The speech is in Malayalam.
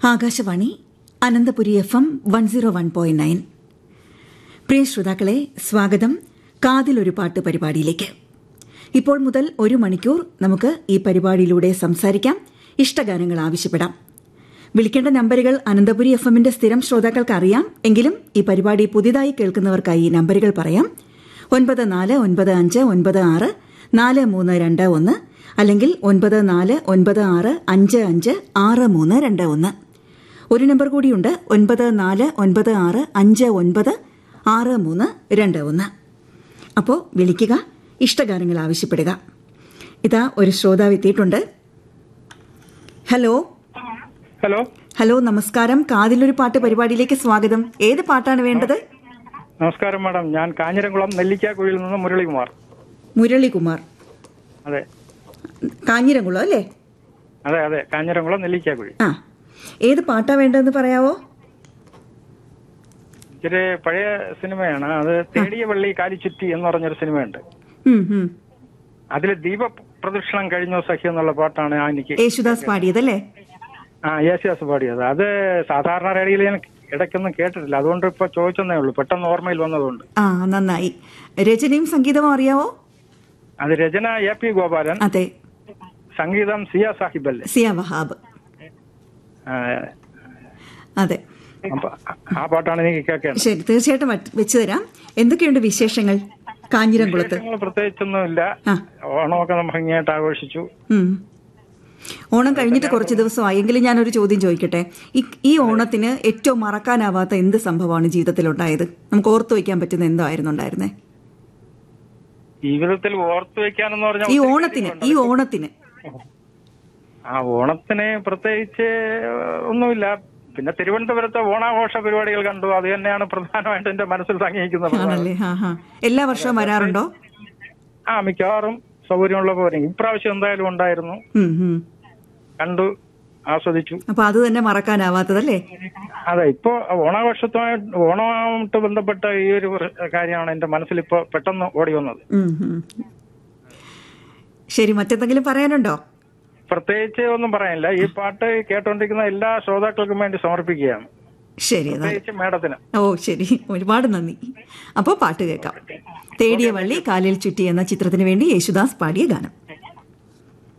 Akashvani Ananthapuri F M one zero one point nine പ്രിയ ശ്രോതാക്കളെ സ്വാഗതം കാതിലൊരു പാട്ട് പരിപാടിയിലേക്ക് ഇപ്പോൾ മുതൽ ഒരു മണിക്കൂർ നമുക്ക് ഈ പരിപാടിയിലൂടെ സംസാരിക്കാം ഇഷ്ടഗാനങ്ങൾ ആവശ്യപ്പെടാം വിളിക്കേണ്ട നമ്പറുകൾ അനന്തപുരി എഫ് എമ്മിന്റെ സ്ഥിരം ശ്രോതാക്കൾക്ക് അറിയാം എങ്കിലും ഈ പരിപാടി പുതിയതായി കേൾക്കുന്നവർക്കായി ഈ നമ്പറുകൾ പറയാം ഒൻപത് നാല് ഒൻപത് അഞ്ച് ഒൻപത് ആറ് നാല് മൂന്ന് രണ്ട് ഒന്ന് അല്ലെങ്കിൽ ഒൻപത് നാല് ഒൻപത് ആറ് അഞ്ച് അഞ്ച് ആറ് മൂന്ന് രണ്ട് ഒന്ന് ഒരു നമ്പർ കൂടിയുണ്ട് ഒൻപത് നാല് ഒൻപത് ആറ് അഞ്ച് ഒൻപത് ആറ് മൂന്ന് രണ്ട് ഒന്ന് അപ്പോൾ വിളിക്കുക ഇഷ്ടഗാനങ്ങൾ ആവശ്യപ്പെടുക ഇതാ ഒരു ശ്രോതാവ് എത്തിയിട്ടുണ്ട് ഹലോ ഹലോ ഹലോ നമസ്കാരം കാതിലൊരു പാട്ട് പരിപാടിയിലേക്ക് സ്വാഗതം ഏത് പാട്ടാണ് വേണ്ടത് നമസ്കാരം മാഡം ഞാൻ കാഞ്ഞിരംകുളം നെല്ലിക്കാക്കുഴിയിൽ നിന്ന് മുരളികുമാർ മുരളികുമാർ അതെ കാഞ്ഞിരംകുളം അല്ലേ അതെ അതെ കാഞ്ഞിരംകുളം നെല്ലിക്കാക്കുഴി ആ ഏത് പാട്ടാ വേണ്ടതെന്ന് പറയാവോ ഇച്ചിരി പഴയ സിനിമയാണ് അത് തേടിയ വള്ളി കാലിച്ചുറ്റി എന്ന് പറഞ്ഞൊരു സിനിമയുണ്ട് ഉം, ഉം. അതിൽ ദീപ പ്രദക്ഷിണം കഴിഞ്ഞോ സഖി എന്നുള്ള പാട്ടാണ് ഞാൻ എനിക്ക് യേശുദാസ് പാടിയതല്ലേ ആ യേശുദാസ് പാടിയത് അത് സാധാരണ റേഡിയോയിൽ ഞാൻ ഇടയ്ക്കൊന്നും കേട്ടിട്ടില്ല അതുകൊണ്ട് ഇപ്പൊ ചോദിച്ചെന്നേ ഉള്ളൂ പെട്ടെന്ന് ഓർമ്മയിൽ വന്നതുകൊണ്ട് ആ നന്നായി രചനയും സംഗീതവും അറിയാവോ അത് രചന എ പി ഗോപാലൻ അതെ സംഗീതം സിയ സാഹിബ് അല്ലേ സിയ വഹാബ് ആ, അതെ അപ്പൊ ആ പാട്ടാണ് എനിക്ക് കേൾക്കേണ്ടത് ശരി തീർച്ചയായിട്ടും വറ്റ് വെച്ചു തരാം എന്തൊക്കെയുണ്ട് വിശേഷങ്ങൾ കാഞ്ഞിരംകുളത്ത് വിശേഷങ്ങൾ പ്രത്യേകിച്ചൊന്നുമില്ല ആ ഓണമൊക്കെ നമ്മൾ ഭംഗിയായിട്ട് ആഘോഷിച്ചു ഉം. ഓണം കഴിഞ്ഞിട്ട് കുറച്ച് ദിവസമായി എങ്കിലും ഞാനൊരു ചോദ്യം ചോദിക്കട്ടെ ഈ ഈ ഓണത്തിന് ഏറ്റവും മറക്കാനാവാത്ത എന്ത് സംഭവമാണ് ജീവിതത്തിൽ ഉണ്ടായത് നമുക്ക് ഓർത്തു വയ്ക്കാൻ പറ്റുന്ന എന്തോ ആയിരുന്നു ഉണ്ടായിരുന്നേ ജീവിതത്തിൽ ഓർത്തു വെക്കാനെന്ന് പറഞ്ഞാൽ ഈ ഒത്തിരി ഓണത്തിന് ഈ ഓണത്തിന് ആ ഓണത്തിന് പ്രത്യേകിച്ച് ഒന്നുമില്ല പിന്നെ തിരുവനന്തപുരത്തെ ഓണാഘോഷ പരിപാടികൾ കണ്ടു അത് തന്നെയാണ് പ്രധാനമായിട്ട് എന്റെ മനസ്സിൽ തങ്ങിയിരിക്കുന്നത് ആണല്ലേ ഹാ ഹാ എല്ലാ വർഷവും വരാറുണ്ടോ ആ മിക്കവാറും സൗകര്യമുള്ള പോലെ ഇപ്രാവശ്യം എന്തായാലും ഉണ്ടായിരുന്നു ഉം, ഉം. കണ്ടു ആസ്വദിച്ചു അപ്പൊ അത് തന്നെ മറക്കാനാവാത്തതല്ലേ അതെ ഇപ്പോ ഓണാഘോഷത്തുമായി ഓണമായിട്ട് ബന്ധപ്പെട്ട ഈ ഒരു കാര്യമാണ് എന്റെ മനസ്സിൽ ഇപ്പോ പെട്ടെന്ന് ഓടി വന്നത് ഉം, ഉം. ശരി മറ്റെന്തെങ്കിലും പറയാനുണ്ടോ പ്രത്യേകിച്ച് ഒന്നും പറയാനില്ല ഈ പാട്ട് കേട്ടോണ്ടിരിക്കുന്ന എല്ലാ ശ്രോതാക്കൾക്കും വേണ്ടി സമർപ്പിക്കുകയാണ് ശരി എന്നാൽ പ്രത്യേകിച്ച് മേഡത്തിന് ഓ ശരി ഒരുപാട് നന്ദി അപ്പോൾ പാട്ട് കേൾക്കാം തേടിയ വള്ളി കാലിൽ ചുറ്റി എന്ന ചിത്രത്തിന് വേണ്ടി യേശുദാസ് പാടിയ ഗാനം